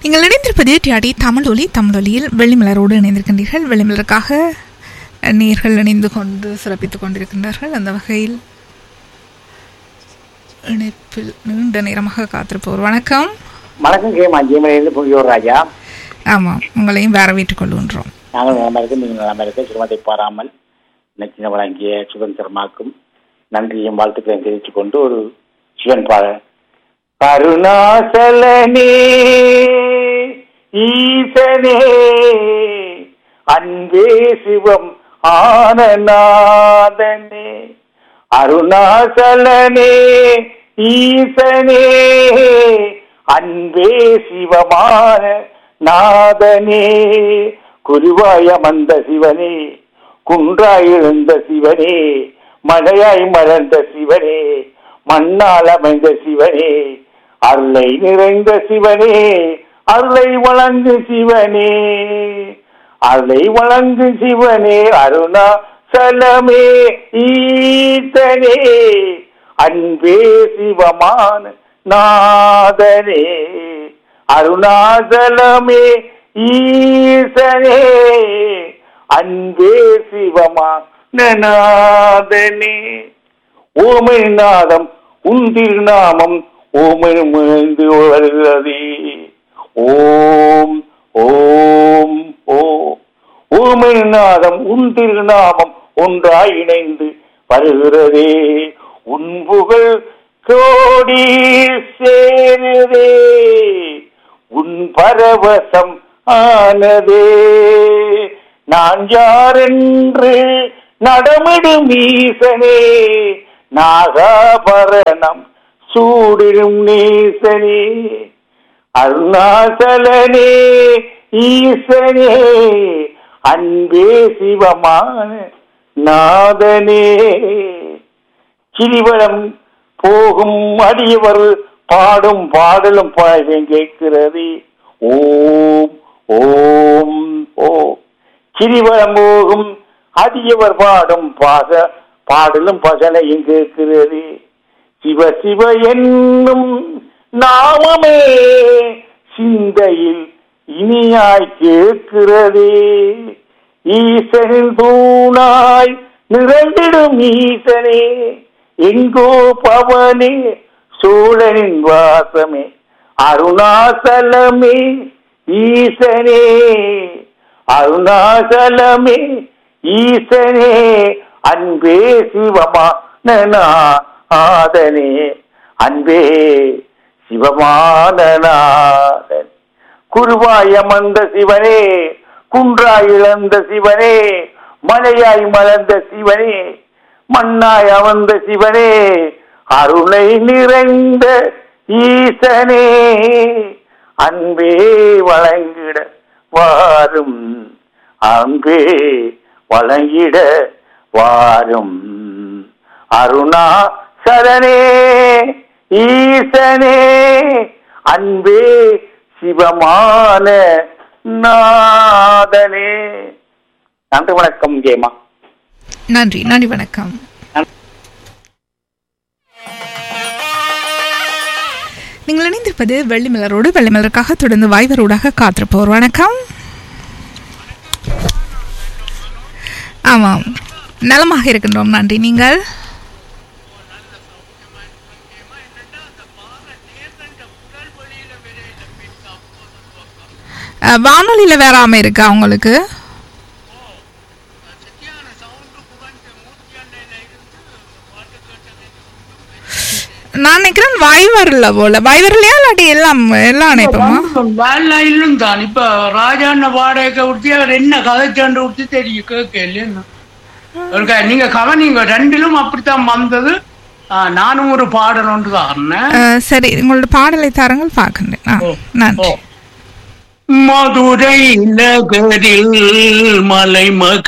நீங்கள் இணைந்திருப்பது டியாடி தமிழொலி தமிழொலியில் வெள்ளிமலரோடு இணைந்திருக்கின்றீர்கள் வெள்ளிமலருக்காக நேர்கள் இணைந்து கொண்டு சிறப்பித்துக் கொண்டிருக்கின்றார்கள் அந்த வகையில் இணைப்பில் நீண்ட நேரமாக காத்திருப்பவர் வணக்கம் வணக்கம் கேமா ஜீமனிலிருந்து புகியோர் ராஜா ஆமாம் உங்களையும் வரவேற்றுக் கொள்கின்றோம் நாங்கள் நலமா இருக்கு நீங்கள் நலமா இருக்க சிரமத்தை பாராமல் நச்சின வழங்கிய சுதந்திரமாக்கும் நன்றியும் வாழ்த்துக்களையும் தெரிவித்துக் கொண்டு ஒரு சிவன் பாட கருணாசலனே ஈசனே அன்பே சிவம் ஆனநாதனே அருணாசலனே ஈசனே அன்பே சிவமான நாதனே குருவாய் அமர்ந்த சிவனே குன்றாய் எழுந்த சிவனே மலையாய் மலர்ந்த சிவனே மண்ணால் அமைந்த சிவனே அருளை நிறைந்த சிவனே அருளை வழங்கு சிவனே அருளை வழங்கு சிவனே அருணா சலமே ஈசனே அன்பே சிவமான நாதனே அருணாசலமே ஈசனே அன்பே சிவமான நாதனே ஓமை நாதம் உன் திருநாமம் ஓமை முழுந்து வருகிறதே ஓம் ஓம் ஓ ஓமை நாதம் உன் திருநாமம் ஒன்றாய் இணைந்து வருகிறதே உன் புகழ் கோடி சேருதே உன் பரவசம் ஆனதே நான் யாரென்று நடமிடும் ஈசனே நாகாபரணம் சூடிடும் நேசனே அருணாசலனே ஈசனே அன்பே சிவமான நாதனே சிறிவளம் போகும் அடியவர் பாடும் பாடலும் பாடம் கேட்கிறது ஓம் ஓம் ஓ சிறிவளம் போகும் அடியவர் பாடும் பாச பாடலும் பசனையும் கேட்கிறது சிவ சிவ என்னும் நாமமே சிந்தையில் இனியாய் கேட்கிறதே ஈசனின் தூணாய் நிறைந்திடும் ஈசனே எங்கோ பவனே சோழனின் வாசமே அருணாசலமே ஈசனே அருணாசலமே ஈசனே அன்பே சிவமான ஆதனே அன்பே சிவமானநாதன் குருவாய் அமர்ந்த சிவனே குன்றாய் இழந்த சிவனே மலையாய் மலர்ந்த சிவனே மண்ணாய் அமர்ந்த சிவனே அருளை நிறைந்த ஈசனே அன்பே வழங்கிட வாரும் அன்பே வழங்கிட வாரும் அருணா சரணே ஈசனே அன்பே சிவமான நாதனே நன்றி வணக்கம் ஜெயமா நன்றி நன்றி வணக்கம் நீங்கள் இணைந்திருப்பது வெள்ளிமலரோடு வெள்ளிமலருக்காக தொடர்ந்து வாய்வரோடாக காத்திருப்போர் வணக்கம் ஆமாம் நலமாக இருக்கின்றோம் நன்றி நீங்கள் அஹ், வானொலியில வேறாம இருக்கா உங்களுக்கு நான் நினைக்கிறேன் வைவர்ல போல வைவர்லயா இல்லாட்டி எல்லாம் எல்லாம் அனுப்புமா வேலையிலும் தான் இப்ப ராஜாண்ண வாடகை விட்டு அவர் என்ன கதைச்சாண்டு விட்டு தெரியும் கேட்க இல்லையா ஒருக்கா நீங்க கவனிங்க ரெண்டிலும் அப்படித்தான் வந்தது ஆ, நானும் ஒரு பாடல் ஒன்று தான் அஹ், சரி உங்களோட பாடலை தாருங்கள் பார்க்கின்றேன் ஆ, நன்றி மதுரை நகரில் மலை மக